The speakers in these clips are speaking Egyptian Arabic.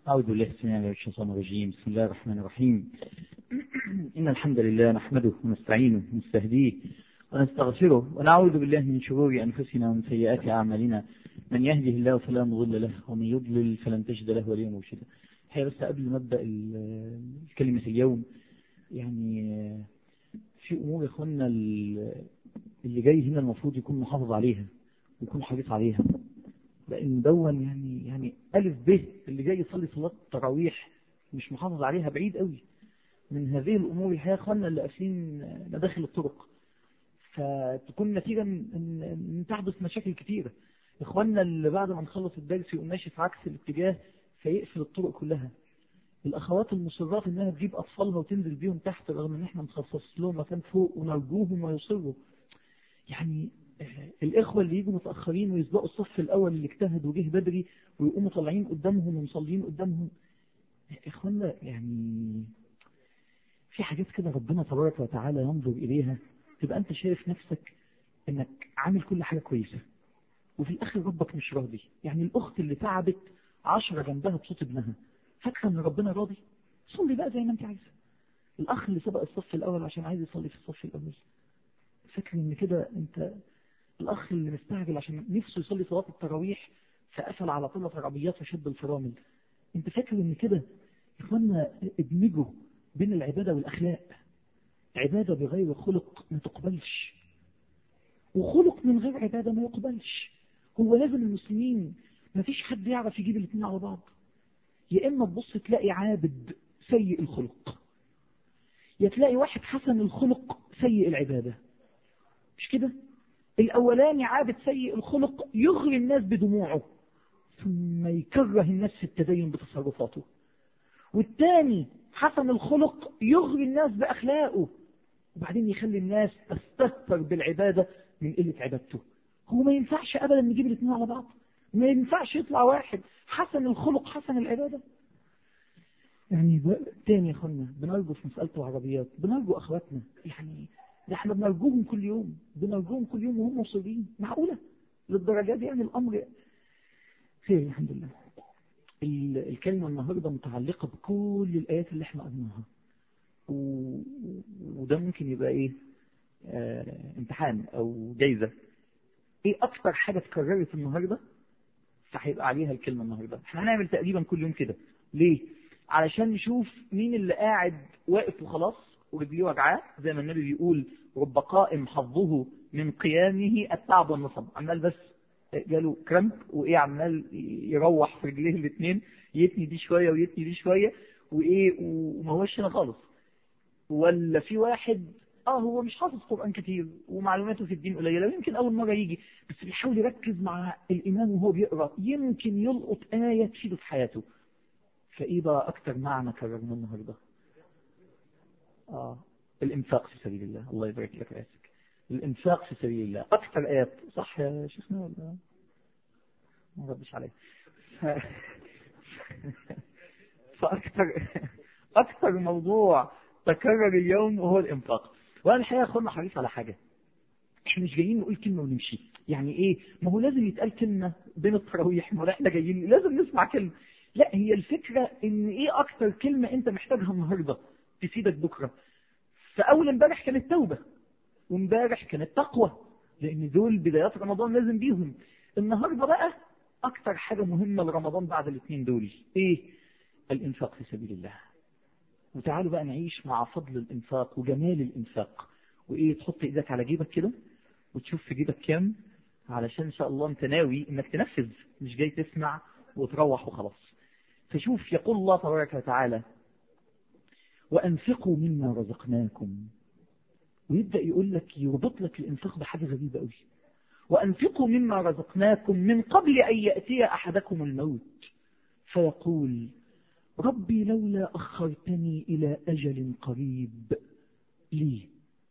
أعوذ بالله السميع العليم من الشيطان الرجيم بسم الله الرحمن الرحيم إن الحمد لله نحمده ونستعينه ونستهديه ونستغفره ونعوذ بالله من شرور أنفسنا ومن سيئات أعمالنا من يهده الله فلا مضل له ومن يضلل فلن تجد له وليا مرشدا هي بس قبل ما أبدأ كلمة اليوم يعني في أمور يا أخوانا اللي جاي هنا المفروض يكون محافظ عليها ويكون حريص عليها لأن دون يعني يعني ألف ب اللي جاي يصلي صلاة التراويح مش محافظ عليها بعيد قوي من هذه الأمور الحقيقة أخوانا اللي قافلين مداخل الطرق فتكون نتيجة من تحدث مشاكل كثيرة إخواننا اللي بعد ما نخلص الدرس يقوم ماشي في عكس الاتجاه فيقفل الطرق كلها الأخوات المصرات إنها تجيب أطفالها وتنزل بيهم تحت رغم إن إحنا مخصص لهم مكان فوق ونرجوهم ويصروا يعني الإخوة اللي يجوا متأخرين ويسبقوا الصف الأول اللي اجتهد وجه بدري ويقوموا طالعين قدامهم ومصلين قدامهم إخواننا يعني في حاجات كده ربنا تبارك وتعالى ينظر إليها تبقى أنت شايف نفسك إنك عامل كل حاجة كويسة وفي الآخر ربك مش راضي يعني الأخت اللي تعبت عشرة جنبها بصوت ابنها فاكرة إن ربنا راضي صلي بقى زي ما أنت عايزة الأخ اللي سبق الصف الأول عشان عايز يصلي في الصف الأول فاكر إن كده أنت الأخ اللي مستعجل عشان نفسه يصلي صلاة التراويح فقفل على طلة العربيات وشد الفرامل انت فاكر ان كده اخوانا ادمجوا بين العبادة والأخلاق عبادة بغير خلق ما تقبلش وخلق من غير عبادة ما يقبلش هو لازم المسلمين ما فيش حد يعرف يجيب الاثنين على بعض يا إما تبص تلاقي عابد سيء الخلق يا تلاقي واحد حسن الخلق سيء العبادة مش كده الأولاني عابد سيء الخلق يغري الناس بدموعه ثم يكره الناس في التدين بتصرفاته والتاني حسن الخلق يغري الناس بأخلاقه وبعدين يخلي الناس تستهتر بالعبادة من قلة عبادته هو ما ينفعش أبدا نجيب الاثنين على بعض ما ينفعش يطلع واحد حسن الخلق حسن العبادة يعني تاني يا اخوانا بنرجو في مسألة العربيات بنرجو أخواتنا يعني ده احنا بنرجوهم كل يوم بنرجوهم كل يوم وهم مصرين معقولة للدرجة دي يعني الأمر خير الحمد لله الكلمة النهاردة متعلقة بكل الآيات اللي احنا قرناها و... وده ممكن يبقى ايه آه امتحان او جايزة ايه اكتر حاجة اتكررت النهاردة فهيبقى عليها الكلمة النهاردة احنا هنعمل تقريبا كل يوم كده ليه علشان نشوف مين اللي قاعد واقف وخلاص ورجليه وجعاه زي ما النبي بيقول رب قائم حظه من قيامه التعب والنصب عمال بس جاله كرامب وايه عمال يروح في رجليه الاثنين يتني دي شوية ويتني دي شوية وايه وما هوش هنا خالص ولا في واحد اه هو مش حافظ قرآن كتير ومعلوماته في الدين قليلة ويمكن أول مرة يجي بس بيحاول يركز مع الإمام وهو بيقرأ يمكن يلقط آية تفيده في حياته فإيه بقى أكتر معنى كررنا النهاردة آه الإنفاق في سبيل الله الله يبارك لك رأسك الإنفاق في سبيل الله أكثر آيات صح يا شيخنا ولا ما ردش عليه ف... فأكثر أكثر موضوع تكرر اليوم وهو الإنفاق وأنا الحقيقة أخونا حريص على حاجة احنا مش جايين نقول كلمة ونمشي يعني ايه ما هو لازم يتقال كلمة بين التراويح ما احنا جايين لازم نسمع كلمة لا هي الفكرة ان ايه اكتر كلمة انت محتاجها النهاردة تفيدك بكرة فاول امبارح كانت توبة وامبارح كانت تقوى لان دول بدايات رمضان لازم بيهم النهاردة بقى اكتر حاجة مهمة لرمضان بعد الاثنين دول ايه الانفاق في سبيل الله وتعالوا بقى نعيش مع فضل الانفاق وجمال الانفاق وايه تحط ايدك على جيبك كده وتشوف في جيبك كام علشان ان شاء الله انت ناوي انك تنفذ مش جاي تسمع وتروح وخلاص فشوف يقول الله تبارك وتعالى وأنفقوا مما رزقناكم ويبدأ يقول لك يربط لك الإنفاق بحاجة غريبة قوي وأنفقوا مما رزقناكم من قبل أن يأتي أحدكم الموت فيقول ربي لولا أخرتني إلى أجل قريب لي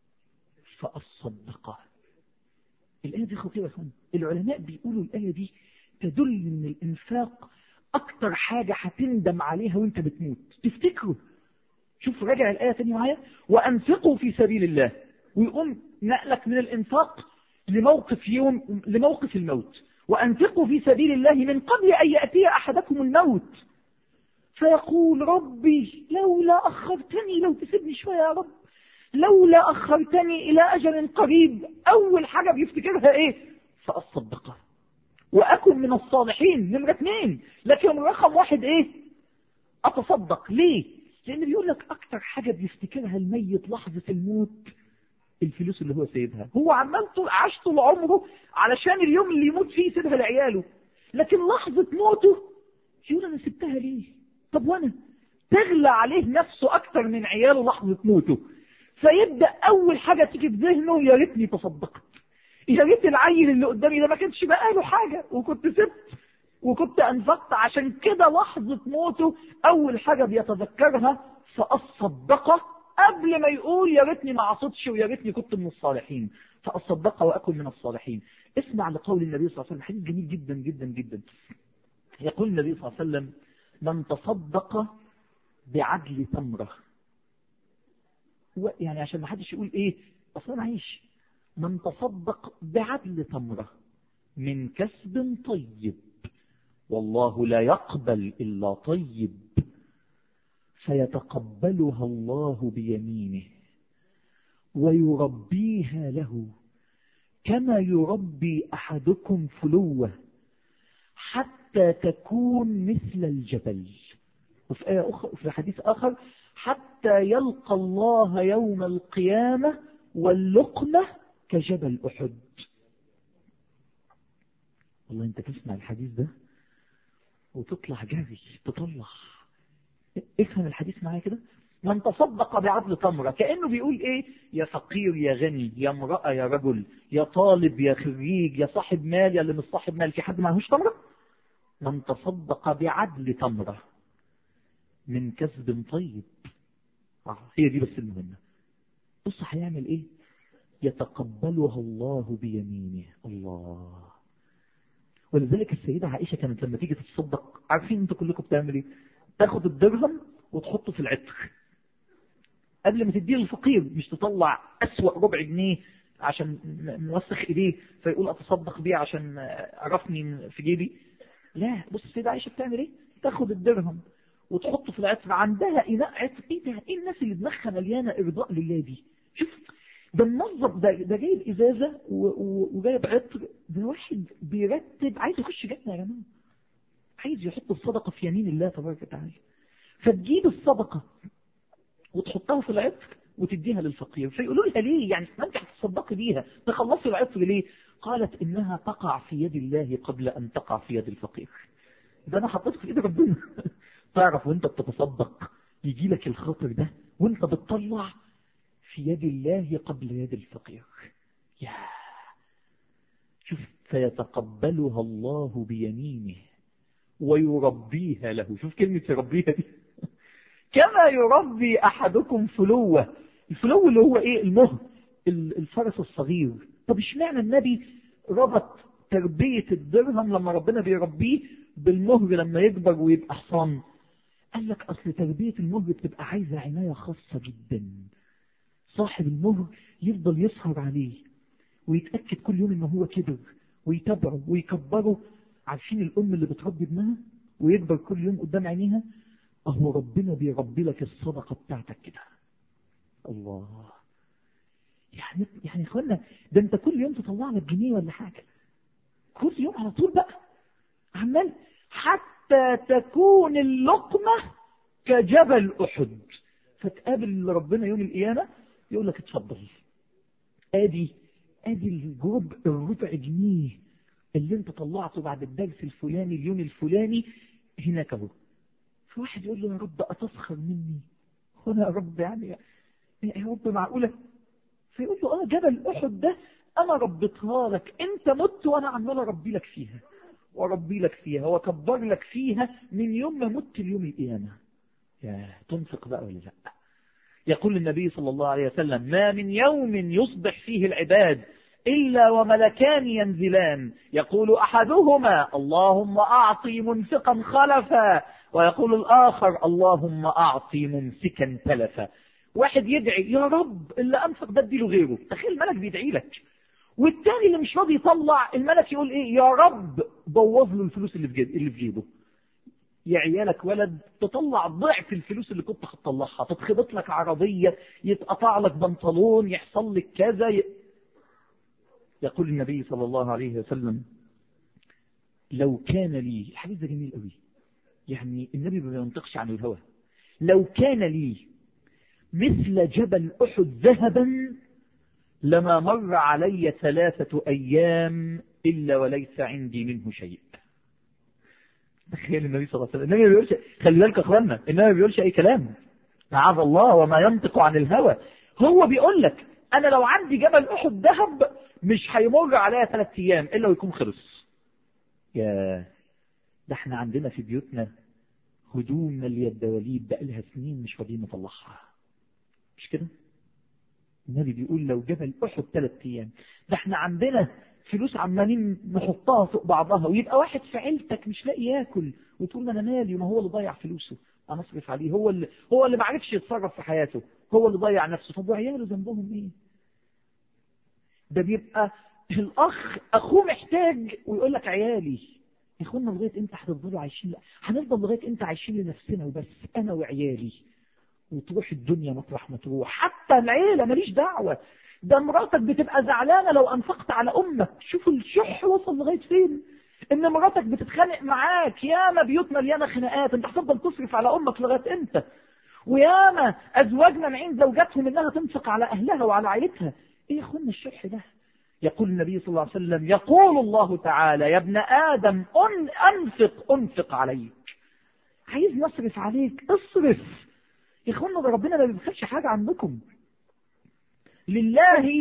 فأصدق الآية دي خطيرة فهم. العلماء بيقولوا الآية دي تدل ان الانفاق اكتر حاجة هتندم عليها وانت بتموت تفتكروا شوف راجع الآية تاني معايا وأنفقوا في سبيل الله ويقوم نقلك من الإنفاق لموقف يوم لموقف الموت وأنفقوا في سبيل الله من قبل أن يأتي أحدكم الموت فيقول ربي لولا أخرتني لو تسيبني شوية يا رب لولا أخرتني إلى أجل قريب أول حاجة بيفتكرها إيه فأصدقه وأكن من الصالحين نمرة اثنين لكن رقم واحد إيه أتصدق ليه لأن بيقول لك أكتر حاجة بيفتكرها الميت لحظة الموت الفلوس اللي هو سايبها هو عمال طول عاش طول عمره علشان اليوم اللي يموت فيه يسيبها لعياله لكن لحظة موته يقول أنا سبتها ليه طب وأنا تغلى عليه نفسه أكتر من عياله لحظة موته فيبدأ أول حاجة تيجي في ذهنه يا ريتني تصدقت يا ريت العيل اللي قدامي ده ما كانش بقى له حاجة وكنت سبت وكنت أنفقت عشان كده لحظة موته أول حاجة بيتذكرها فأصدقه قبل ما يقول يا ريتني ما عصيتش ويا ريتني كنت من الصالحين فأصدقه وأكن من الصالحين اسمع لقول النبي صلى الله عليه وسلم حديث جميل جدا جدا جدا يقول النبي صلى الله عليه وسلم من تصدق بعدل تمره يعني عشان ما حدش يقول ايه اصلا انا عايش من تصدق بعدل تمره من كسب طيب والله لا يقبل إلا طيب فيتقبلها الله بيمينه ويربيها له كما يربي أحدكم فلوة حتى تكون مثل الجبل وفي, آية أخرى في حديث آخر حتى يلقى الله يوم القيامة واللقمة كجبل أحد والله انت تسمع الحديث ده وتطلع جري تطلع افهم الحديث معايا كده من تصدق بعدل تمرة كأنه بيقول ايه يا فقير يا غني يا امرأة يا رجل يا طالب يا خريج يا صاحب مال يا اللي مش صاحب مال في حد معهوش تمرة من تصدق بعدل تمرة من كسب طيب آه هي دي بس المهمة بص هيعمل ايه يتقبلها الله بيمينه الله ولذلك السيدة عائشة كانت لما تيجي تتصدق عارفين انتوا كلكم بتعمل ايه تاخد الدرهم وتحطه في العطر قبل ما تديه للفقير مش تطلع أسوأ ربع جنيه عشان نوسخ ايديه فيقول اتصدق بيه عشان عرفني في جيبي لا بص السيدة عائشة بتعمل ايه تاخد الدرهم وتحطه في العطر عندها إناء عطر ايه ده ايه الناس اللي دماغها مليانة ارضاء لله دي شوف ده المنظم ده, ده جايب ازازة وجايب عطر ده واحد بيرتب عايز يخش جنة يا جماعة عايز يحط الصدقة في يمين الله تبارك وتعالى فتجيب الصدقة وتحطها في العطر وتديها للفقير فيقولوا لها ليه يعني ما انت هتصدقي بيها تخلصي العطر ليه قالت انها تقع في يد الله قبل ان تقع في يد الفقير ده انا حطيت في ايد ربنا تعرف وانت بتتصدق يجي لك الخاطر ده وانت بتطلع في يد الله قبل يد الفقير يا شوف فيتقبلها الله بيمينه ويربيها له شوف كلمة يربيها دي كما يربي أحدكم فلوة الفلو اللي هو إيه المهر الفرس الصغير طب اشمعنى النبي ربط تربية الدرهم لما ربنا بيربيه بالمهر لما يكبر ويبقى حصان قال لك أصل تربية المهر بتبقى عايزة عناية خاصة جدا صاحب المهر يفضل يسهر عليه ويتأكد كل يوم إن هو كبر ويتابعه ويكبره عارفين الأم اللي بتربي ابنها ويكبر كل يوم قدام عينيها أهو ربنا بيربي لك الصدقة بتاعتك كده الله يعني يعني اخوانا ده انت كل يوم تطلع لك جنيه ولا حاجة كل يوم على طول بقى عمال حتى تكون اللقمة كجبل أحد فتقابل ربنا يوم القيامة يقول لك اتفضل ادي ادي الجرب الربع جنيه اللي انت طلعته بعد الدرس الفلاني اليوم الفلاني هناك اهو فواحد يقول له يا رب أتسخر مني هنا يا رب يعني يا رب معقولة فيقول له اه جبل أحد ده أنا ربيتها لك أنت مت وأنا عمال أربي لك فيها وأربي لك فيها وأكبر لك فيها من يوم ما مت اليوم القيامة يا تنفق بقى ولا لا يقول النبي صلى الله عليه وسلم ما من يوم يصبح فيه العباد إلا وملكان ينزلان يقول أحدهما اللهم أعطي منفقا خلفا ويقول الآخر اللهم أعطي ممسكا تلفا واحد يدعي يا رب اللي أنفق ده اديله غيره تخيل الملك بيدعي لك والتاني اللي مش راضي يطلع الملك يقول ايه يا رب بوظ له الفلوس اللي في جيبه اللي في جيبه يا عيالك ولد تطلع ضعف الفلوس اللي كنت هتطلعها تتخبط لك عربية يتقطع لك بنطلون يحصل لك كذا ي... يقول النبي صلى الله عليه وسلم لو كان لي الحديث ده جميل قوي يعني النبي ما ينطقش عن الهوى لو كان لي مثل جبل أحد ذهبا لما مر علي ثلاثة أيام إلا وليس عندي منه شيء تخيل النبي صلى الله عليه وسلم النبي ما بيقولش خلي بالك يا اخوانا النبي ما بيقولش اي كلام معاذ الله وما ينطق عن الهوى هو بيقول لك انا لو عندي جبل احد ذهب مش هيمر عليا ثلاث ايام الا ويكون خلص يا ده احنا عندنا في بيوتنا هدوم مالية الدواليب بقى لها سنين مش فاضيين نطلعها مش كده النبي بيقول لو جبل احد ثلاث ايام ده احنا عندنا فلوس عمالين نحطها فوق بعضها ويبقى واحد في عيلتك مش لاقي ياكل وتقول انا مالي ما هو اللي ضيع فلوسه انا اصرف عليه هو اللي هو اللي ما عرفش يتصرف في حياته هو اللي ضيع نفسه طب وعياله ذنبهم ايه ده بيبقى الاخ اخوه محتاج ويقول لك عيالي يا اخوانا لغايه امتى هتفضلوا عايشين لا هنفضل لغايه امتى عايشين لنفسنا وبس انا وعيالي وتروح الدنيا مطرح ما تروح حتى العيله ماليش دعوه ده مراتك بتبقى زعلانة لو أنفقت على أمك شوفوا الشح وصل لغاية فين إن مراتك بتتخانق معاك ياما بيوت مليانة خناقات أنت هتفضل تصرف على أمك لغاية إمتى وياما أزواجنا معين زوجاتهم إنها تنفق على أهلها وعلى عائلتها إيه يا أخوانا الشح ده يقول النبي صلى الله عليه وسلم يقول الله تعالى يا ابن آدم أن أنفق أنفق عليك عايز نصرف عليك اصرف يا اخوانا ده ربنا ما بيبخلش حاجة عنكم لله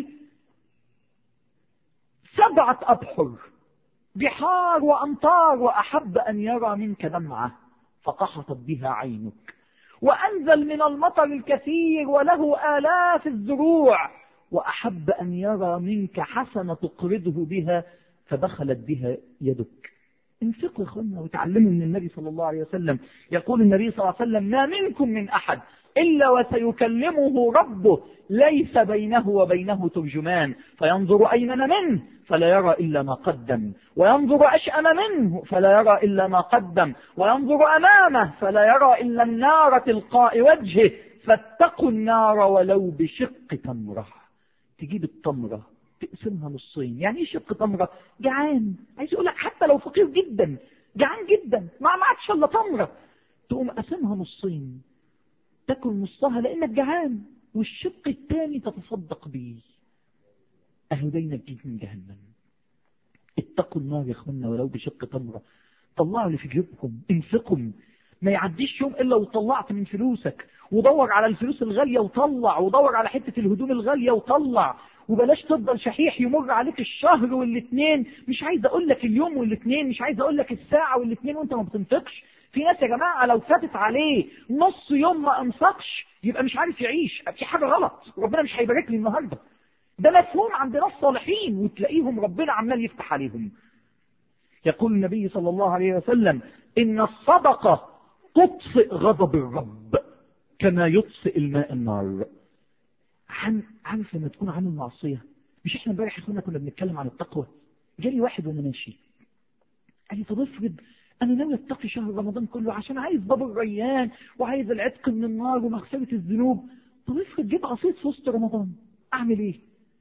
سبعة أبحر بحار وأمطار وأحب أن يرى منك دمعة فقحطت بها عينك وأنزل من المطر الكثير وله آلاف الزروع وأحب أن يرى منك حسنة تقرضه بها فدخلت بها يدك انفقوا يا اخوانا وتعلموا من النبي صلى الله عليه وسلم يقول النبي صلى الله عليه وسلم ما منكم من أحد إلا وسيكلمه ربه ليس بينه وبينه ترجمان فينظر أيمن منه فلا يرى إلا ما قدم وينظر أشأم منه فلا يرى إلا ما قدم وينظر أمامه فلا يرى إلا النار تلقاء وجهه فاتقوا النار ولو بشق تمرة تجيب التمرة تقسمها نصين يعني ايه شق تمرة جعان عايز يقول لك حتى لو فقير جدا جعان جدا ما معكش الا تمرة تقوم قسمها نصين تاكل نصها لانك جعان والشق الثاني تتصدق به اهو ده ينجيك من جهنم اتقوا النار يا اخوانا ولو بشق تمرة طلعوا اللي في جيبكم انفقوا ما يعديش يوم الا وطلعت من فلوسك ودور على الفلوس الغالية وطلع ودور على حتة الهدوم الغالية وطلع وبلاش تفضل شحيح يمر عليك الشهر والاثنين مش عايز اقول لك اليوم والاثنين مش عايز اقول لك الساعة والاثنين وانت ما بتنفقش في ناس يا جماعة لو فاتت عليه نص يوم ما انفقش يبقى مش عارف يعيش في حاجة غلط ربنا مش هيبارك لي النهاردة ده مفهوم عند ناس صالحين وتلاقيهم ربنا عمال يفتح عليهم يقول النبي صلى الله عليه وسلم إن الصدقة تطفئ غضب الرب كما يطفئ الماء النار عن عارف لما تكون عامل معصية مش احنا امبارح كنا كنا بنتكلم عن التقوى جالي واحد وانا ماشي قال لي طب افرض انا ناوي اتقي شهر رمضان كله عشان عايز باب الريان وعايز العتق من النار ومغفرة الذنوب طب افرض جيت عصيت في وسط رمضان اعمل ايه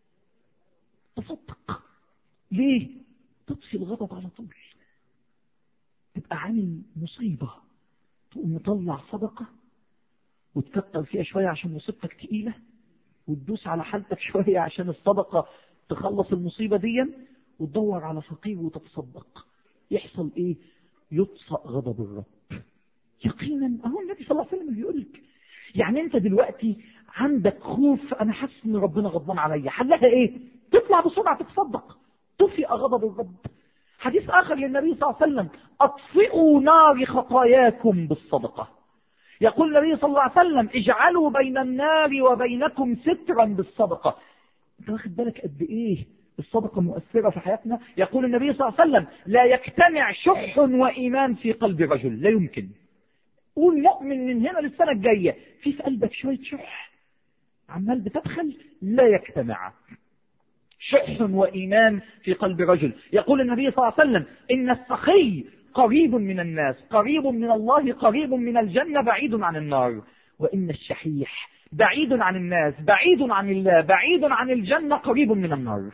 تصدق ليه تطفي الغضب على طول تبقى عامل مصيبة تقوم مطلع صدقة وتكتر فيها شوية عشان مصيبتك تقيلة وتدوس على حالتك شوية عشان الصدقة تخلص المصيبة دي وتدور على فقير وتتصدق يحصل ايه يطفأ غضب الرب يقينا اهو النبي صلى الله عليه وسلم بيقول لك يعني انت دلوقتي عندك خوف انا حاسس ان ربنا غضبان عليا حلها ايه تطلع بسرعة تتصدق طفئ غضب الرب حديث آخر للنبي صلى الله عليه وسلم أطفئوا نار خطاياكم بالصدقة يقول النبي صلى الله عليه وسلم اجعلوا بين النار وبينكم سترا بالصدقة انت واخد بالك قد ايه الصدقة مؤثرة في حياتنا يقول النبي صلى الله عليه وسلم لا يجتمع شح وإيمان في قلب رجل لا يمكن قول مؤمن من هنا للسنة الجاية في في قلبك شوية شح عمال بتدخل لا يجتمع شح وإيمان في قلب رجل يقول النبي صلى الله عليه وسلم إن السخي قريب من الناس قريب من الله قريب من الجنة بعيد عن النار وإن الشحيح بعيد عن الناس بعيد عن الله بعيد عن الجنة قريب من النار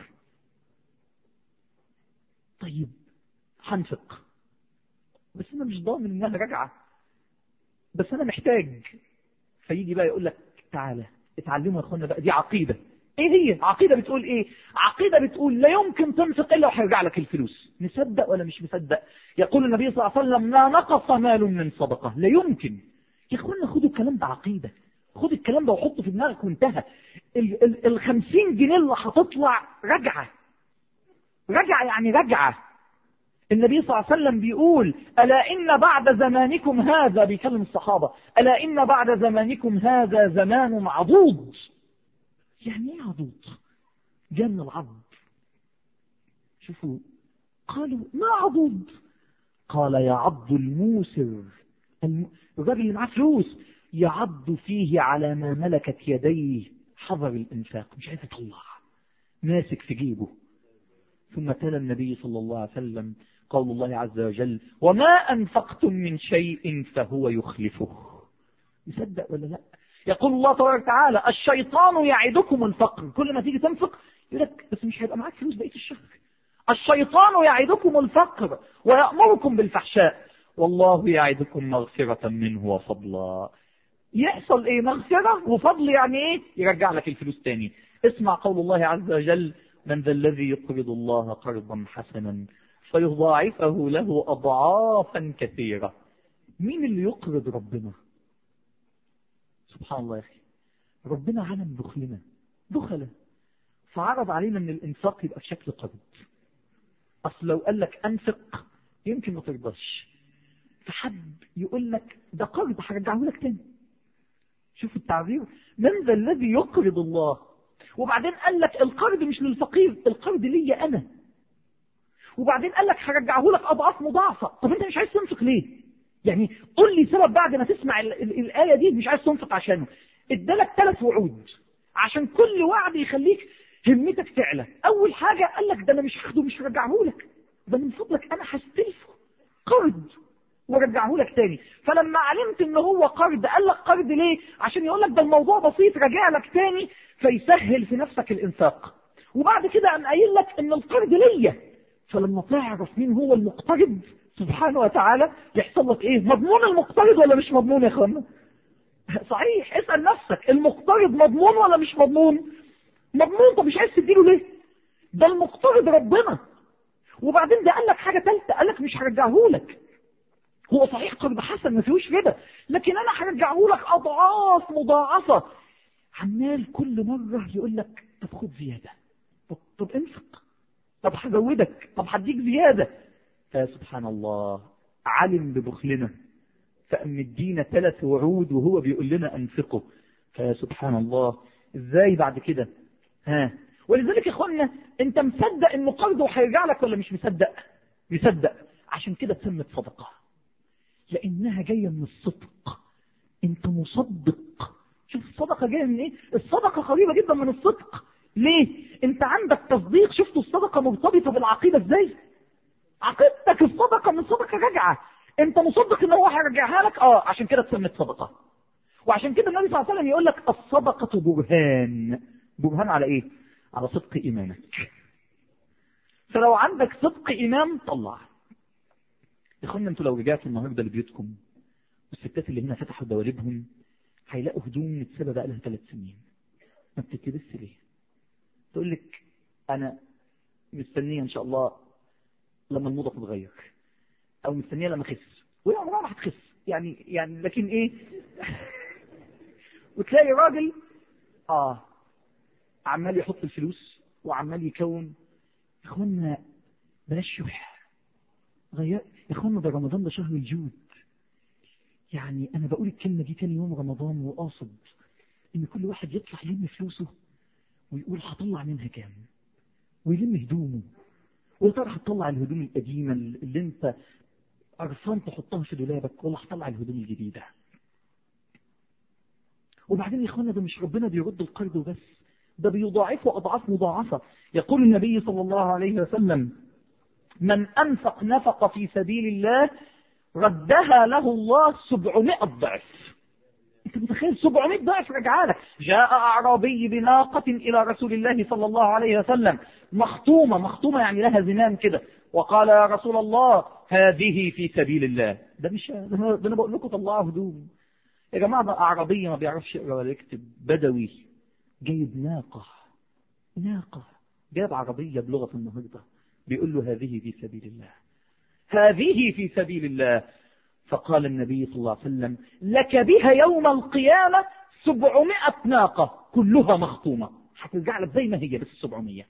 طيب هنفق بس أنا مش ضامن إنها راجعة بس أنا محتاج فيجي بقى يقول لك تعالى اتعلموا يا اخوانا بقى دي عقيدة ايه هي عقيدة بتقول ايه عقيدة بتقول لا يمكن تنفق الا وهيرجع لك الفلوس نصدق ولا مش مصدق يقول النبي صلى الله عليه وسلم لا نقص مال من صدقة لا يمكن يا اخوانا خدوا الكلام ده عقيدة خد الكلام ده وحطه في دماغك وانتهى ال ال ال 50 جنيه اللي هتطلع رجعة رجعة يعني رجعة النبي صلى الله عليه وسلم بيقول ألا إن بعد زمانكم هذا بيكلم الصحابة ألا إن بعد زمانكم هذا زمان عضوض يعني ايه عضوض جن العض شوفوا قالوا ما عضوض قال يعض الموسر الراجل اللي معاه فلوس يعض فيه على ما ملكت يديه حضر الإنفاق مش عايز يطلع ماسك في جيبه ثم تلا النبي صلى الله عليه وسلم قول الله عز وجل وما أنفقتم من شيء فهو يخلفه يصدق ولا لا يقول الله تبارك وتعالى الشيطان يعدكم الفقر كل ما تيجي تنفق يقول لك بس مش هيبقى معاك فلوس بقية الشهر الشيطان يعدكم الفقر ويأمركم بالفحشاء والله يعدكم مغفرة منه وفضلا يحصل ايه مغفرة وفضل يعني ايه يرجع لك الفلوس تاني اسمع قول الله عز وجل من ذا الذي يقرض الله قرضا حسنا فيضاعفه له أضعافا كثيرة مين اللي يقرض ربنا سبحان الله يا أخي ربنا علم بخلنا دخلة فعرض علينا ان الانفاق يبقى بشكل قرض اصل لو قال لك انفق يمكن ما ترضاش فحد يقول لك ده قرض هرجعه لك تاني شوف التعبير من ذا الذي يقرض الله وبعدين قال لك القرض مش للفقير القرض ليا انا وبعدين قال لك هرجعه لك اضعاف مضاعفه طب انت مش عايز تنفق ليه يعني قول لي سبب بعد ما تسمع ال ال الايه دي مش عايز تنفق عشانه ادالك ثلاث وعود عشان كل وعد يخليك همتك تعلى اول حاجه قال لك ده انا مش هاخده مش هرجعه لك ده من فضلك انا هستلفه قرض ورجعه لك تاني فلما علمت ان هو قرض قال لك قرض ليه عشان يقول لك ده الموضوع بسيط رجع لك تاني فيسهل في نفسك الانفاق وبعد كده قام قايل لك ان القرض ليا فلما تعرف مين هو المقترض سبحانه وتعالى يحصل لك ايه مضمون المقترض ولا مش مضمون يا اخوانا صحيح اسأل نفسك المقترض مضمون ولا مش مضمون مضمون طب مش عايز تديله ليه ده المقترض ربنا وبعدين ده قال لك حاجة ثالثه قال لك مش هرجعه لك هو صحيح قرض حسن ما فيهوش كده لكن انا هرجعه لك اضعاف مضاعفة عمال كل مرة يقول لك طب خد زيادة طب, طب انفق طب هزودك طب هديك زيادة فسبحان الله علم ببخلنا فأم مدينا ثلاث وعود وهو بيقول لنا أنفقوا فسبحان الله ازاي بعد كده ها ولذلك يا اخوانا انت مصدق انه قرضه هيرجع لك ولا مش مصدق مصدق عشان كده اتسمت صدقة لانها جاية من الصدق انت مصدق شوف الصدقة جاية من ايه الصدقة قريبة جدا من الصدق ليه انت عندك تصديق شفتوا الصدقة مرتبطة بالعقيدة ازاي عقيدتك الصدقة من صدقة راجعة انت مصدق ان هو هيرجعها لك اه عشان كده اتسمت صدقة وعشان كده النبي صلى الله عليه وسلم يقول لك الصدقة برهان برهان على ايه على صدق ايمانك فلو عندك صدق ايمان طلع يا اخوانا انتوا لو رجعتوا النهارده لبيوتكم والستات اللي هنا فتحوا دواليبهم هيلاقوا هدوم متسابه بقى لها ثلاث سنين ما بتتلبسش ليه تقول لك انا مستنيه ان شاء الله لما الموضه تتغير او مستنيه لما اخس وهي عمرها ما هتخس يعني يعني لكن ايه وتلاقي راجل اه عمال يحط الفلوس وعمال يكون يا اخوانا بلاش شح غير يا اخوانا ده رمضان ده شهر الجود يعني انا بقول الكلمه دي تاني يوم رمضان وقاصد ان كل واحد يطلع يلم فلوسه ويقول هطلع منها كام ويلم هدومه ويا ترى هتطلع الهدوم القديمة اللي انت قرفان تحطها في دولابك ولا هتطلع الهدوم الجديدة وبعدين يا اخوانا ده مش ربنا بيرد القرض وبس ده بيضاعفه أضعاف مضاعفة يقول النبي صلى الله عليه وسلم من أنفق نفق في سبيل الله ردها له الله 700 ضعف انت متخيل 700 ضعف رجع لك جاء أعرابي بناقة إلى رسول الله صلى الله عليه وسلم مختومة مختومة يعني لها زمام كده وقال يا رسول الله هذه في سبيل الله ده مش ده انا بقول لكم طلعوا هدوم يا جماعة ده أعرابي ما بيعرفش يقرا ولا يكتب بدوي جايب ناقة ناقة جاب عربية بلغة النهاردة بيقول له هذه في سبيل الله هذه في سبيل الله فقال النبي صلى الله عليه وسلم لك بها يوم القيامة سبعمائة ناقة كلها مخطومة هترجع لك زي ما هي بس سبعمية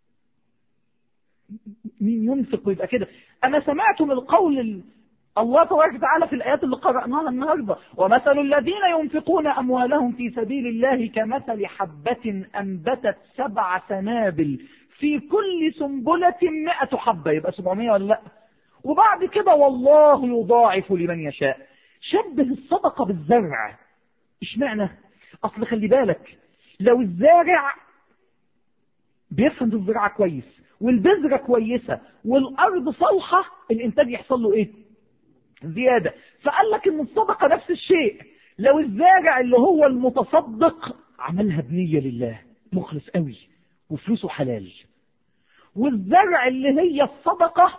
مين ينفق ويبقى كده أنا سمعت من القول الله تبارك وتعالى في الآيات اللي قرأناها النهاردة ومثل الذين ينفقون أموالهم في سبيل الله كمثل حبة أنبتت سبع سنابل في كل سنبلة مئة حبة يبقى 700 ولا لا وبعد كده والله يضاعف لمن يشاء شبه الصدقة بالزرع اشمعنى اصل خلي بالك لو الزارع بيفهم الزراعة كويس والبذرة كويسة والارض صالحة الانتاج يحصل له ايه زيادة فقال لك ان الصدقة نفس الشيء لو الزارع اللي هو المتصدق عملها بنية لله مخلص قوي وفلوسه حلال والزرع اللي هي الصدقة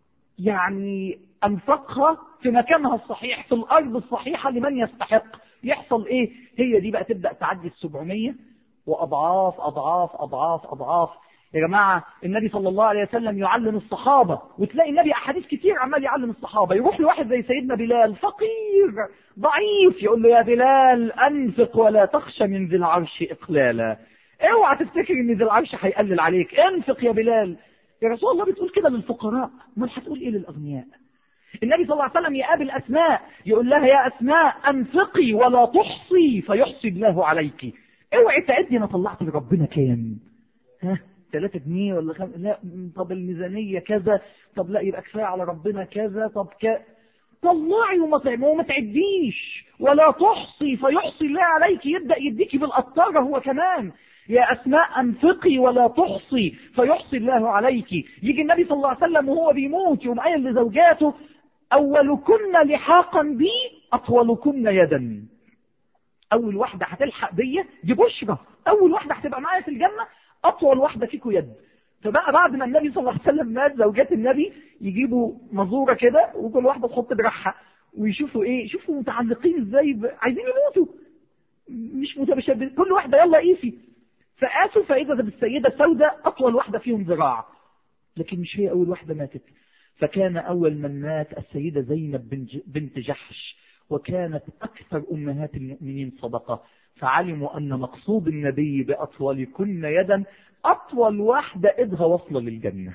يعني أنفقها في مكانها الصحيح في الأرض الصحيحة لمن يستحق يحصل إيه هي دي بقى تبدأ تعدي السبعمية وأضعاف أضعاف أضعاف أضعاف يا جماعة النبي صلى الله عليه وسلم يعلم الصحابة وتلاقي النبي أحاديث كتير عمال يعلم الصحابة يروح لواحد زي سيدنا بلال فقير ضعيف يقول له يا بلال أنفق ولا تخشى من ذي العرش إقلالا اوعى تفتكر ان ذي العرش هيقلل عليك انفق يا بلال يا رسول الله بتقول كده للفقراء امال هتقول ايه للاغنياء النبي صلى الله عليه وسلم يقابل اسماء يقول لها يا اسماء انفقي ولا تحصي فيحصي الله عليك اوعي تعدي انا طلعت لربنا كام ها 3 جنيه ولا خم... لا طب الميزانية كذا طب لا يبقى كفاية على ربنا كذا طب ك... طلعي وما وما تعديش ولا تحصي فيحصي الله عليك يبدأ يديكي بالقطارة هو كمان يا أسماء أنفقي ولا تحصي فيحصي الله عليك يجي النبي صلى الله عليه وسلم وهو بيموت يوم قايل لزوجاته أولكن لحاقا بي أطولكن يدا أول واحدة هتلحق بيا دي بشرى أول واحدة هتبقى معايا في الجنة أطول واحدة فيكم يد فبقى بعد ما النبي صلى الله عليه وسلم مات زوجات النبي يجيبوا مزورة كده وكل واحدة تحط دراعها ويشوفوا ايه شوفوا متعلقين ازاي ب... عايزين يموتوا مش متشابهين كل واحدة يلا قيسي فقاسوا فإذا بالسيدة سوداء أطول واحدة فيهم ذراع لكن مش هي أول واحدة ماتت فكان أول من مات السيدة زينب بنت جحش وكانت أكثر أمهات المؤمنين صدقة فعلموا أن مقصود النبي بأطول كن يدا أطول واحدة إيدها وصل للجنة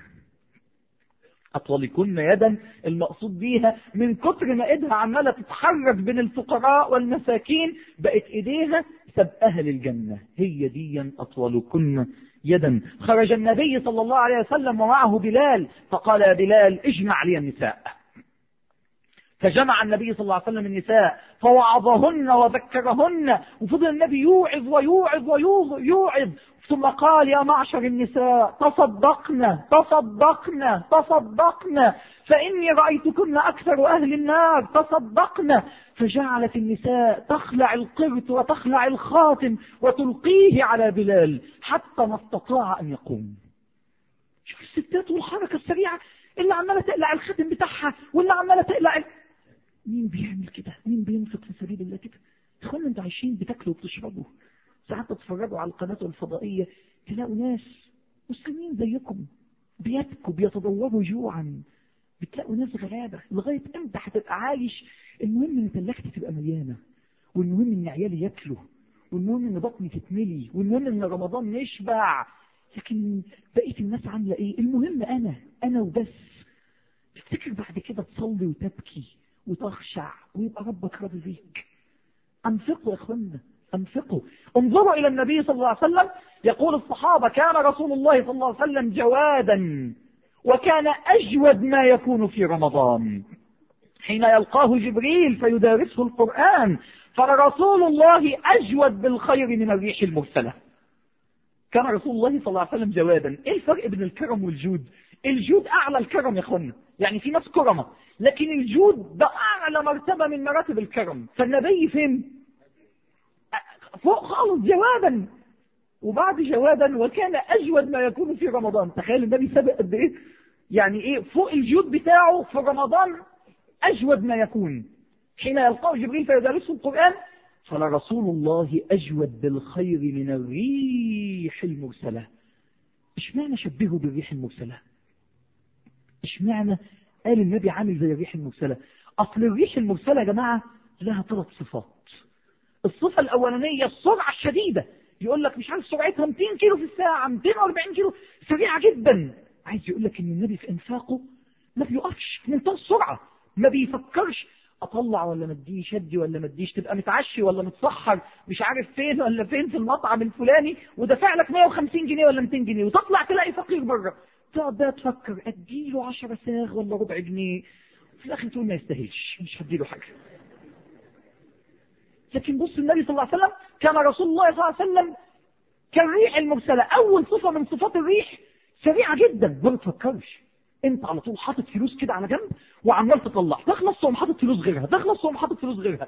أطول كن يدا المقصود بيها من كتر ما إيدها عمالة تتحرك بين الفقراء والمساكين بقت إيديها سبقها للجنة هي دي أطول كن يدا خرج النبي صلى الله عليه وسلم ومعه بلال فقال يا بلال اجمع لي النساء فجمع النبي صلى الله عليه وسلم النساء فوعظهن وذكرهن وفضل النبي يوعظ ويوعظ ويوعظ ثم قال يا معشر النساء تصدقن تصدقن تصدقن فإني رأيتكن أكثر أهل النار تصدقن فجعلت النساء تخلع القرط وتخلع الخاتم وتلقيه على بلال حتى ما استطاع أن يقوم شوف الستات والحركة السريعة اللي عمالة تقلع الختم بتاعها واللي عمالة تقلع مين بيعمل كده مين بينفق في سبيل الله كده اخوانا انتوا عايشين بتاكلوا وبتشربوا ساعات تتفرجوا على القناة الفضائية تلاقوا ناس مسلمين زيكم بيبكوا بيتضوروا جوعا بتلاقوا ناس غلابة لغاية امتى هتبقى عايش المهم ان تلاجتي تبقى مليانة والمهم ان عيالي ياكلوا والمهم ان بطني تتملي والمهم ان رمضان نشبع لكن بقية الناس عاملة ايه المهم انا انا وبس تفتكر بعد كده تصلي وتبكي وتخشع ويبقى ربك راضي بيك انفقوا يا اخوانا انفقوا انظروا الى النبي صلى الله عليه وسلم يقول الصحابة كان رسول الله صلى الله عليه وسلم جوادا وكان اجود ما يكون في رمضان حين يلقاه جبريل فيدارسه القرآن فرسول الله اجود بالخير من الريح المرسلة كان رسول الله صلى الله عليه وسلم جوادا ايه الفرق بين الكرم والجود الجود أعلى الكرم يا أخوانا يعني في ناس كرمة لكن الجود ده أعلى مرتبة من مراتب الكرم فالنبي فين فوق خالص جوادا وبعد جوادا وكان أجود ما يكون في رمضان تخيل النبي سابق قد إيه يعني إيه فوق الجود بتاعه في رمضان أجود ما يكون حين يلقاه جبريل فيدرسه القرآن فلرسول الله أجود بالخير من الريح المرسلة اشمعنى شبهه بالريح المرسلة اشمعنى قال النبي عامل زي الريح المرسلة أصل الريح المرسلة يا جماعة لها ثلاث صفات الصفة الأولانية السرعة الشديدة يقول لك مش عارف سرعتها 200 كيلو في الساعة 240 كيلو سريعة جدا عايز يقول لك ان النبي في انفاقه ما بيقفش في منتهى السرعة ما بيفكرش اطلع ولا ما اديش ادي ولا ما اديش تبقى متعشي ولا متسحر مش عارف فين ولا فين في المطعم الفلاني ودافع لك 150 جنيه ولا 200 جنيه وتطلع تلاقي فقير بره تقعد بقى تفكر اديله 10 ساغ ولا ربع جنيه في الاخر تقول ما يستاهلش مش هديله حاجه لكن بص النبي صلى الله عليه وسلم كان رسول الله صلى الله عليه وسلم كالريح المرسلة أول صفة من صفات الريح سريعة جدا ما بتفكرش انت على طول حاطط فلوس كده على جنب وعمال تطلع تخلص تقوم حاطط فلوس غيرها تخلص تقوم حاطط فلوس غيرها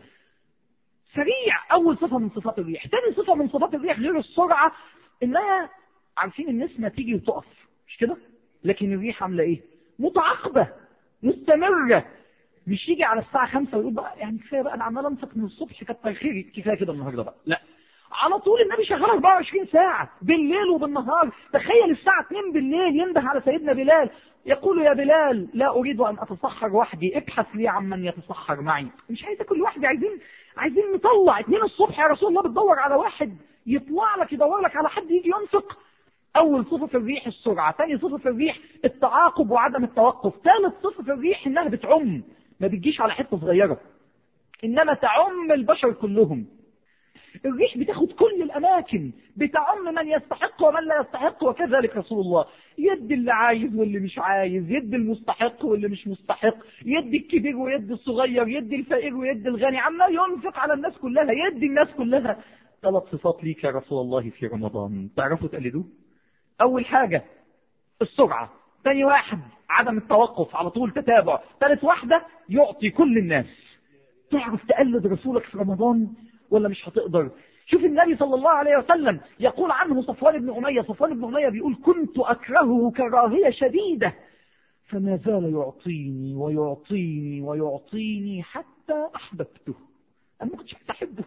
سريع أول صفة من صفات الريح تاني صفة من صفات الريح غير السرعة إنها عارفين النسمة تيجي وتقف مش كده لكن الريح عاملة إيه متعاقبة مستمرة مش يجي على الساعة خمسة ويقول بقى يعني كفاية بقى أنا عمال أنفق من الصبح كتر خيري كفاية كده النهاردة بقى لا على طول النبي شغال 24 ساعة بالليل وبالنهار تخيل الساعة 2 بالليل ينده على سيدنا بلال يقول يا بلال لا أريد أن أتسحر وحدي ابحث لي عن من يتسحر معي مش عايز كل واحد عايزين عايزين نطلع 2 الصبح يا رسول الله بتدور على واحد يطلع لك يدور لك على حد يجي ينفق أول صفة في الريح السرعة ثاني صفة في الريح التعاقب وعدم التوقف ثالث صفة في الريح إنها بتعم ما بتجيش على حتة صغيرة إنما تعم البشر كلهم الريح بتاخد كل الأماكن بتعم من يستحق ومن لا يستحق وكذلك رسول الله يدي اللي عايز واللي مش عايز يدي المستحق واللي مش مستحق يدي الكبير ويدي الصغير يدي الفقير ويدي الغني عمال ينفق على الناس كلها يدي الناس كلها ثلاث صفات ليك يا رسول الله في رمضان تعرفوا تقلدوه أول حاجة السرعة ثاني واحد عدم التوقف على طول تتابع ثالث واحدة يعطي كل الناس تعرف تقلد رسولك في رمضان ولا مش هتقدر شوف النبي صلى الله عليه وسلم يقول عنه صفوان بن أمية صفوان بن أمية بيقول كنت أكرهه كراهية شديدة فما زال يعطيني ويعطيني ويعطيني حتى أحببته أنا ما كنتش أحبه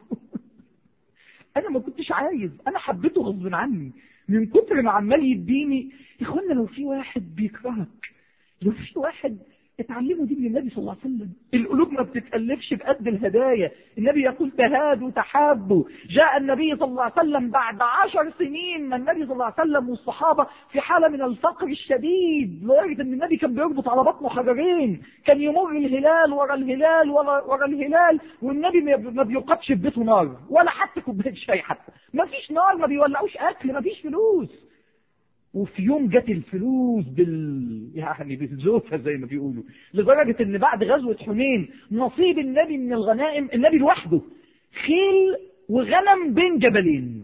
أنا ما كنتش عايز أنا حبيته غصب عني من كتر ما عمال يديني يا اخوانا لو في واحد بيكرهك لو في واحد اتعلموا دي من النبي صلى الله عليه وسلم القلوب ما بتتألفش بقد الهدايا النبي يقول تهادوا تحابوا جاء النبي صلى الله عليه وسلم بعد عشر سنين من النبي صلى الله عليه وسلم والصحابة في حالة من الفقر الشديد لدرجة ان النبي كان بيربط على بطنه حجرين كان يمر الهلال ورا الهلال ورا, ورا الهلال والنبي ما بيوقفش في بيته نار ولا حتى كوبايه شاي حتى ما فيش نار ما بيولعوش اكل ما فيش فلوس وفي يوم جت الفلوس بال يعني بالزوفه زي ما بيقولوا لدرجه ان بعد غزوه حنين نصيب النبي من الغنائم النبي لوحده خيل وغنم بين جبلين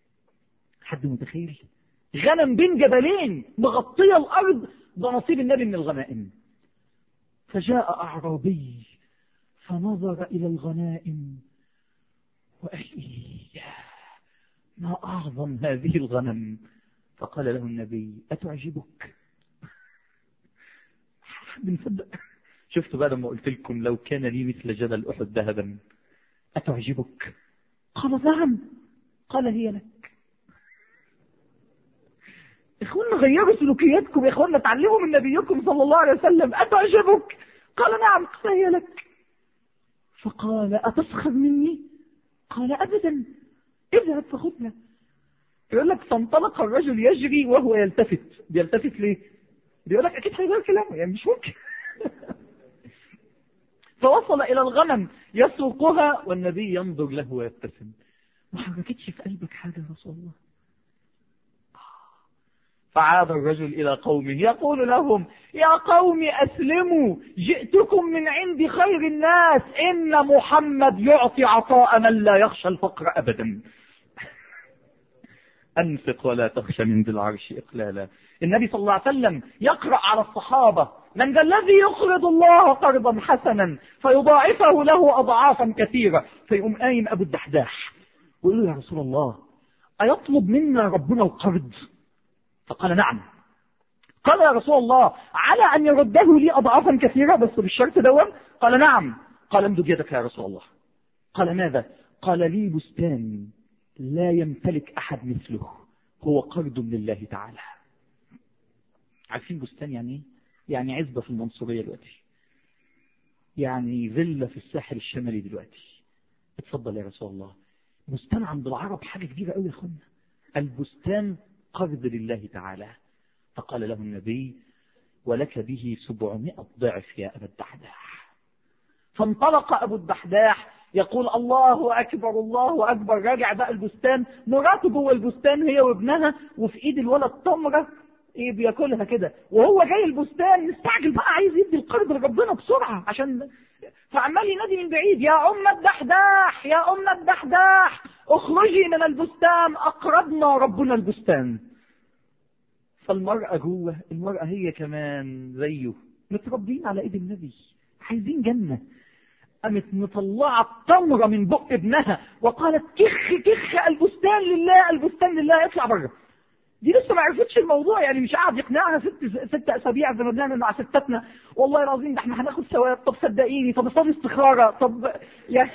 حد متخيل غنم بين جبلين مغطيه الارض ده نصيب النبي من الغنائم فجاء اعرابي فنظر الى الغنائم وقال ما اعظم هذه الغنم فقال له النبي أتعجبك بنصدق شفتوا بقى لما قلت لكم لو كان لي مثل جبل أحد ذهبا أتعجبك قال نعم قال هي لك إخوانا غيروا سلوكياتكم يا إخوانا تعلموا من نبيكم صلى الله عليه وسلم أتعجبك قال نعم قال هي لك فقال أتسخر مني قال أبدا اذهب فخذنا يقول لك فانطلق الرجل يجري وهو يلتفت بيلتفت ليه بيقول لك اكيد هيغير كلامه يعني مش ممكن فوصل الى الغنم يسوقها والنبي ينظر له ويبتسم ما حركتش في قلبك حاجه يا رسول الله فعاد الرجل إلى قومه يقول لهم يا قوم أسلموا جئتكم من عند خير الناس إن محمد يعطي عطاء من لا يخشى الفقر أبدا أنفق ولا تخشى من ذي العرش إقلالا النبي صلى الله عليه وسلم يقرأ على الصحابة من ذا الذي يقرض الله قرضا حسنا فيضاعفه له أضعافا كثيرة فيقوم قايم أبو الدحداح ويقول له يا رسول الله أيطلب منا ربنا القرض فقال نعم قال يا رسول الله على أن يرده لي أضعافا كثيرة بس بالشرط دوام قال نعم قال امدد يدك يا رسول الله قال ماذا قال لي بستان لا يمتلك أحد مثله هو قرض لله تعالى عارفين بستان يعني ايه؟ يعني عزبة في المنصورية دلوقتي يعني فيلا في الساحل الشمالي دلوقتي اتفضل يا رسول الله بستان عند العرب حاجة كبيرة قوي يا اخوانا البستان قرض لله تعالى فقال له النبي ولك به سبعمائة ضعف يا أبا الدحداح فانطلق أبو الدحداح يقول الله أكبر الله أكبر راجع بقى البستان مراته جوه البستان هي وابنها وفي إيد الولد تمرة إيه بياكلها كده وهو جاي البستان مستعجل بقى عايز يدي القرض لربنا بسرعة عشان فعمال ينادي من بعيد يا أم الدحداح يا أم الدحداح اخرجي من البستان أقرضنا ربنا البستان فالمرأة جوه المرأة هي كمان زيه متربين على ايد النبي عايزين جنة قامت مطلعة التمرة من بق ابنها وقالت كخ كخ البستان لله البستان لله اطلع بره دي لسه ما عرفتش الموضوع يعني مش قاعد يقنعها ست ست اسابيع زي ما بنعمل مع ستاتنا والله العظيم ده احنا هناخد ثواب طب صدقيني طب اصلي استخاره طب يعني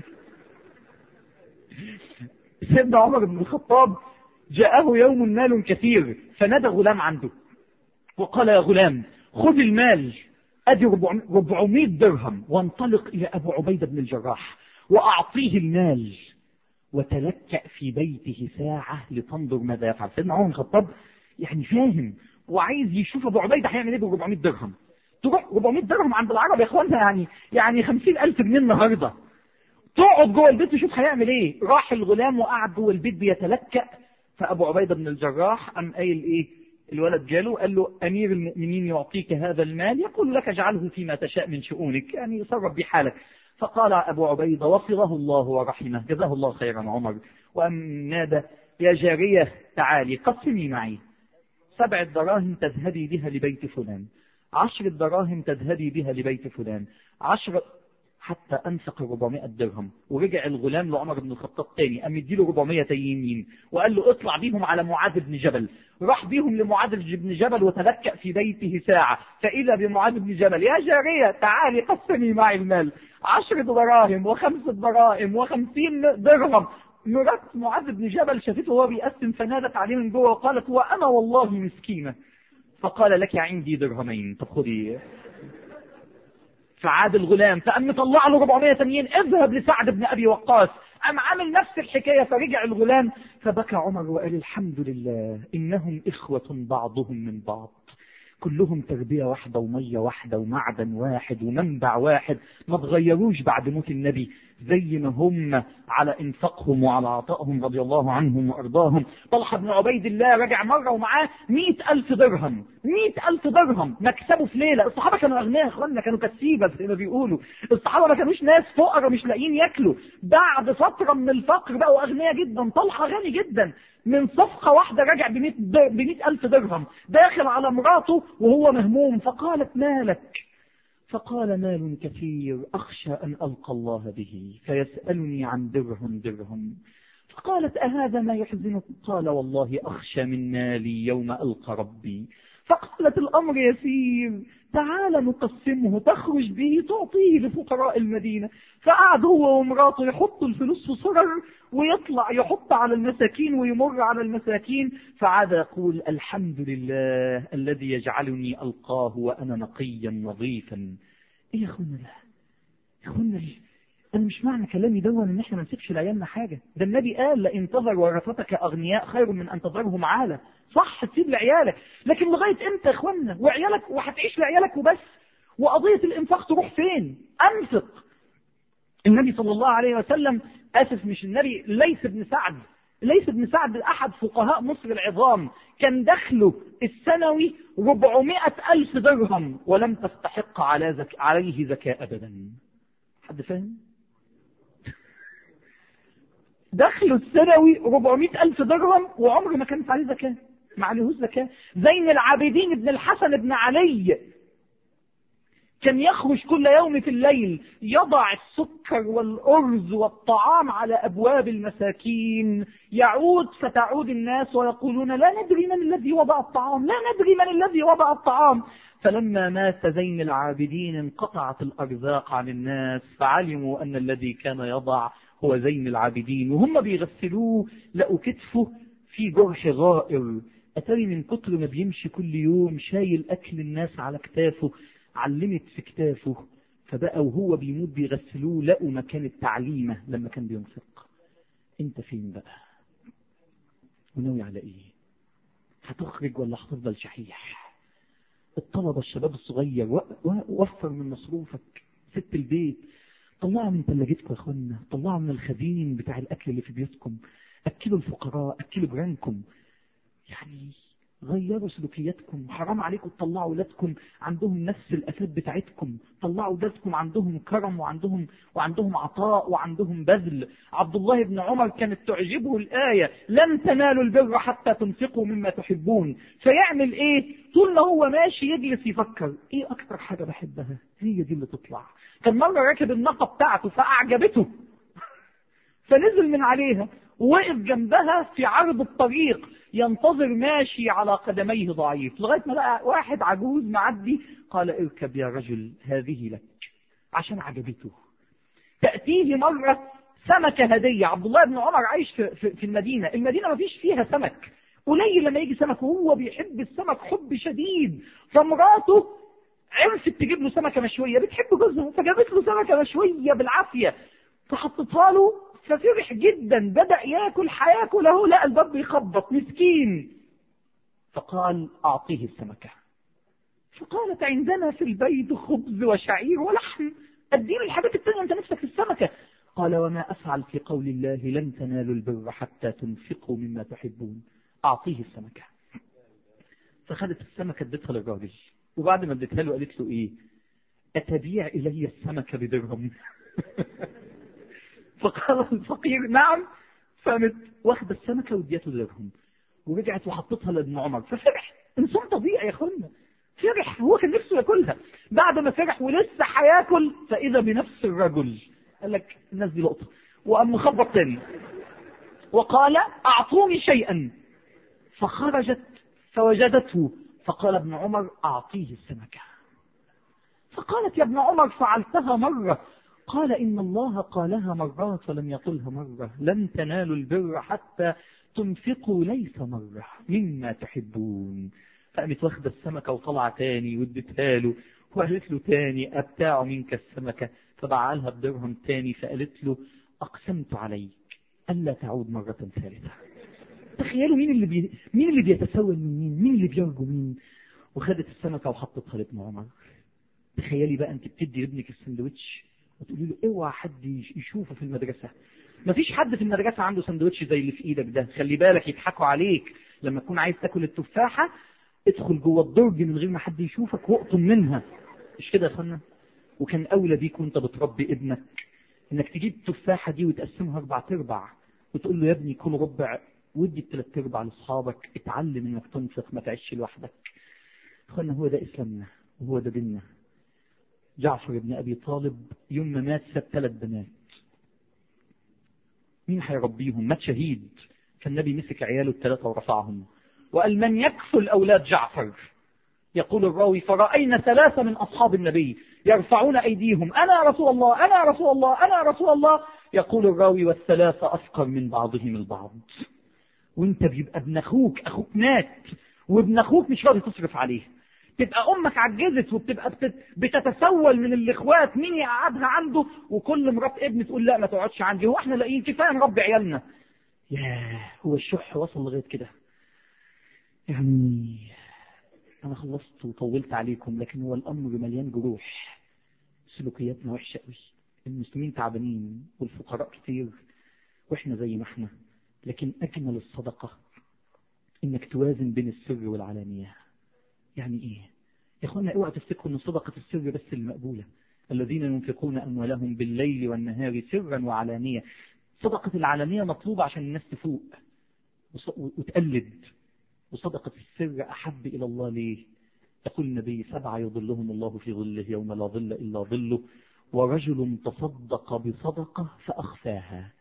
سيدنا عمر بن الخطاب جاءه يوم مال كثير فنادى غلام عنده وقال يا غلام خذ المال أدي 400 درهم وانطلق إلى أبو عبيدة بن الجراح وأعطيه المال وتلكأ في بيته ساعة لتنظر ماذا يفعل سيدنا عمر بن الخطاب يعني فاهم وعايز يشوف أبو عبيدة هيعمل إيه ب 400 درهم تروح 400 درهم عند العرب يا إخواننا يعني يعني 50000 جنيه النهارده تقعد جوه البيت تشوف هيعمل ايه راح الغلام وقعد جوه البيت بيتلكأ فابو عبيده بن الجراح قام قايل ايه الولد جاله قال له امير المؤمنين يعطيك هذا المال يقول لك اجعله فيما تشاء من شؤونك يعني صرف بحالك فقال ابو عبيده وصله الله ورحمه جزاه الله خيرا عمر وام نادى يا جاريه تعالي قسمي معي سبع دراهم تذهبي بها لبيت فلان عشر دراهم تذهبي بها لبيت فلان عشر حتى أنفق 400 درهم ورجع الغلام لعمر بن الخطاب تاني قام يديله 400 تيمين وقال له اطلع بيهم على معاذ بن جبل راح بيهم لمعاذ بن جبل وتلكأ في بيته ساعة فإذا بمعاذ بن جبل يا جارية تعالي قسمي معي المال عشر دراهم وخمس دراهم وخمسين درهم مرات معاذ بن جبل شافته وهو بيقسم فنادت عليه من جوه وقالت وأنا والله مسكينة فقال لك عندي درهمين طب خذي فعاد الغلام فقام مطلع له 400 تانيين اذهب لسعد بن ابي وقاص قام عامل نفس الحكايه فرجع الغلام فبكى عمر وقال الحمد لله انهم اخوه بعضهم من بعض كلهم تربيه واحده وميه واحده ومعدن واحد ومنبع واحد ما تغيروش بعد موت النبي زي ما هم على انفاقهم وعلى عطائهم رضي الله عنهم وارضاهم طلحه بن عبيد الله رجع مره ومعاه مئة ألف درهم مئة ألف درهم مكسبه في ليله الصحابه كانوا اغنياء يا اخوانا كانوا كسيبه زي ما بيقولوا الصحابه ما كانوش ناس فقراء مش لاقيين ياكلوا بعد فتره من الفقر بقوا اغنياء جدا طلحه غني جدا من صفقة واحدة رجع بمئة ألف درهم داخل على مراته وهو مهموم فقالت مالك فقال مال كثير أخشى أن ألقى الله به فيسألني عن درهم درهم فقالت أهذا ما يحزنك قال والله أخشى من مالي يوم ألقى ربي فقالت الأمر يسير تعال نقسمه تخرج به تعطيه لفقراء المدينة فقعد هو ومراته يحطوا الفلوس في صرر ويطلع يحط على المساكين ويمر على المساكين فعاد يقول الحمد لله الذي يجعلني ألقاه وأنا نقيا نظيفا إيه يا أخونا ده يا أخونا أنا مش معنى كلامي دون إن إحنا ما نسيبش لعيالنا حاجة ده النبي قال لئن تظهر ورثتك أغنياء خير من أن تظهرهم عالة صح تسيب لعيالك لكن لغاية إمتى يا إخوانا وعيالك وهتعيش لعيالك وبس وقضية الإنفاق تروح فين أنفق النبي صلى الله عليه وسلم آسف مش النبي ليس ابن سعد ليس ابن سعد أحد فقهاء مصر العظام كان دخله السنوي 400 ألف درهم ولم تستحق على زك... عليه زكاة أبدا حد فاهم دخله السنوي 400 ألف درهم وعمر ما كانت عليه زكاة ما عليهوش زكاة زين العابدين ابن الحسن ابن علي كان يخرج كل يوم في الليل يضع السكر والأرز والطعام على أبواب المساكين يعود فتعود الناس ويقولون لا ندري من الذي وضع الطعام لا ندري من الذي وضع الطعام فلما مات زين العابدين انقطعت الأرزاق عن الناس فعلموا أن الذي كان يضع هو زين العابدين وهم بيغسلوه لقوا كتفه في جرح غائر أتاري من كتر ما بيمشي كل يوم شايل أكل الناس على كتافه علمت في كتافه فبقى وهو بيموت بيغسلوه لقوا مكان التعليمة لما كان بينفق انت فين بقى وناوي على ايه هتخرج ولا هتفضل شحيح الطلبة الشباب الصغير وفر من مصروفك ست البيت طلعوا من ثلاجتكم يا اخوانا طلعوا من الخزين بتاع الاكل اللي في بيوتكم اكلوا الفقراء اكلوا جيرانكم يعني غيروا سلوكياتكم حرام عليكم تطلعوا اولادكم عندهم نفس الافات بتاعتكم طلعوا اولادكم عندهم كرم وعندهم وعندهم عطاء وعندهم بذل عبد الله بن عمر كانت تعجبه الايه لن تنالوا البر حتى تنفقوا مما تحبون فيعمل ايه طول ما هو ماشي يجلس يفكر ايه اكتر حاجه بحبها هي دي اللي تطلع كان مره راكب الناقه بتاعته فاعجبته فنزل من عليها ووقف جنبها في عرض الطريق ينتظر ماشي على قدميه ضعيف لغاية ما لقى واحد عجوز معدي قال اركب يا رجل هذه لك عشان عجبته تأتيه مرة سمكة هدية عبد الله بن عمر عايش في, في, في المدينة المدينة ما فيش فيها سمك قليل لما يجي سمك وهو بيحب السمك حب شديد فمراته عرفت تجيب له سمكة مشوية بتحب جوزها فجابت له سمكة مشوية بالعافية فحطتها له ففرح جدا بدأ ياكل هياكل اهو لقى الباب بيخبط مسكين فقال أعطيه السمكة فقالت عندنا في البيت خبز وشعير ولحم اديني الحاجات التانية انت نفسك في السمكة قال وما أفعل في قول الله لن تنالوا البر حتى تنفقوا مما تحبون أعطيه السمكة فخدت السمكة اديتها للراجل وبعد ما اديتها له قالت له ايه أتبيع إلي السمكة بدرهم فقال الفقير نعم فقامت واخده السمكه وديته لهم ورجعت وحطتها لابن عمر ففرح انسان طبيعي يا اخوانا فرح هو كان نفسه ياكلها بعد ما فرح ولسه هياكل فاذا بنفس الرجل قال لك الناس دي لقطه وقام مخبط تاني وقال اعطوني شيئا فخرجت فوجدته فقال ابن عمر اعطيه السمكه فقالت يا ابن عمر فعلتها مره قال إن الله قالها مرات ولم يقلها مرة لن تنالوا البر حتى تنفقوا ليس مرة مما تحبون فقامت واخدة السمكة وطلع تاني وادتها له وقالت له تاني أبتاع منك السمكة فباع لها بدرهم تاني فقالت له أقسمت عليك ألا تعود مرة ثالثة تخيلوا مين اللي بي... مين اللي بيتسول من مين مين اللي بيرجو مين وخدت السمكة وحطتها لابن عمر تخيلي بقى انت بتدي لابنك السندوتش وتقولي له اوعى حد يشوفه في المدرسة مفيش حد في المدرسة عنده سندوتش زي اللي في ايدك ده خلي بالك يضحكوا عليك لما تكون عايز تاكل التفاحة ادخل جوه الدرج من غير ما حد يشوفك واقطم منها مش كده يا اخوانا وكان اولى بيك وانت بتربي ابنك انك تجيب التفاحة دي وتقسمها اربع تربع وتقول له يا ابني كل ربع ودي الثلاث ارباع لاصحابك اتعلم انك تنفق ما تعيش لوحدك اخوانا هو ده اسلامنا وهو ده ديننا جعفر بن أبي طالب يوم ما مات ساب ثلاث بنات مين هيربيهم مات شهيد فالنبي مسك عياله الثلاثة ورفعهم وقال من يكفل أولاد جعفر يقول الراوي فرأينا ثلاثة من أصحاب النبي يرفعون أيديهم أنا رسول الله أنا رسول الله أنا رسول الله يقول الراوي والثلاثة أفقر من بعضهم البعض وانت بيبقى ابن أخوك أخوك مات وابن أخوك مش راضي تصرف عليه تبقى امك عجزت وبتبقى بتتسول من الاخوات مين يقعدها عنده وكل مرات ابن تقول لا ما تقعدش عندي هو احنا لاقيين كفايه نربي عيالنا ياه هو الشح وصل لغايه كده يعني انا خلصت وطولت عليكم لكن هو الامر مليان جروح سلوكياتنا وحشه قوي المسلمين تعبانين والفقراء كتير واحنا زي ما احنا لكن اجمل الصدقه انك توازن بين السر والعلانيه يعني ايه يا اخوانا اوعى تفتكروا ان صدقة السر بس المقبولة الذين ينفقون اموالهم بالليل والنهار سرا وعلانية صدقة العالمية مطلوبة عشان الناس تفوق وتقلد وصدقة السر أحب إلى الله ليه يقول النبي سبعة يظلهم الله في ظله يوم لا ظل إلا ظله ورجل تصدق بصدقة فأخفاها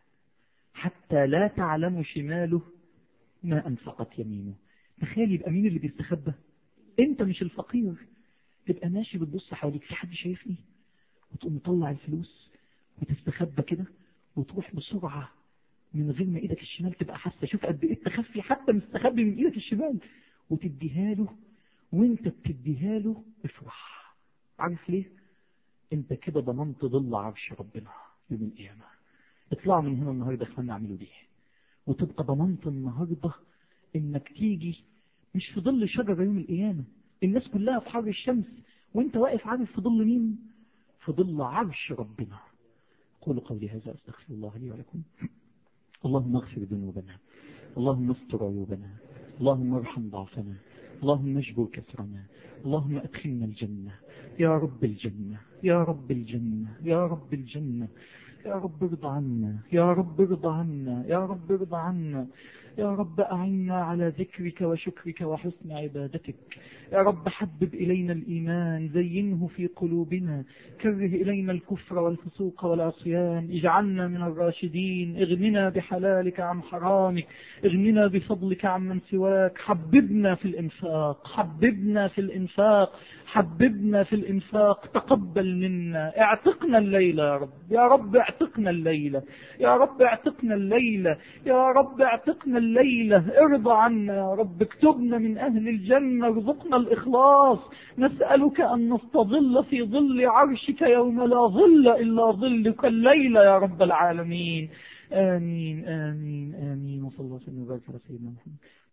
حتى لا تعلم شماله ما أنفقت يمينه تخيل يبقى مين اللي بيستخبى انت مش الفقير تبقى ماشي بتبص حواليك في حد شايفني وتقوم مطلع الفلوس وتستخبى كده وتروح بسرعة من غير ما ايدك الشمال تبقى حاسه شوف قد ايه التخفي حتى مستخبي من ايدك الشمال وتديها له وانت بتديها له افرح عارف ليه انت كده ضمنت ظل عرش ربنا يوم القيامه اطلعوا من هنا النهارده اخوانا اعملوا دي وتبقى ضمنت النهارده انك تيجي مش في ظل شجره يوم القيامه الناس كلها في حر الشمس وانت واقف عارف في ظل مين في ظل عرش ربنا قولوا قولي هذا استغفر الله لي ولكم اللهم اغفر ذنوبنا اللهم استر عيوبنا اللهم ارحم ضعفنا اللهم اجبر كسرنا اللهم ادخلنا الجنة يا رب الجنة يا رب الجنة يا رب الجنة يا رب ارضى عنا يا رب ارضى عنا يا رب ارضى عنا يا رب أعنا على ذكرك وشكرك وحسن عبادتك يا رب حبب إلينا الإيمان زينه في قلوبنا كره إلينا الكفر والفسوق والعصيان اجعلنا من الراشدين اغننا بحلالك عن حرامك اغننا بفضلك عن من سواك حببنا في الإنفاق حببنا في الإنفاق حببنا في الإنفاق تقبل منا اعتقنا الليلة يا رب يا رب اعتقنا الليلة يا رب اعتقنا الليلة يا رب اعتقنا الليلة ارضى عنا يا رب اكتبنا من أهل الجنة ارزقنا الإخلاص نسألك أن نستظل في ظل عرشك يوم لا ظل إلا ظلك الليلة يا رب العالمين آمين آمين آمين وصلى الله وسلم وبارك على سيدنا محمد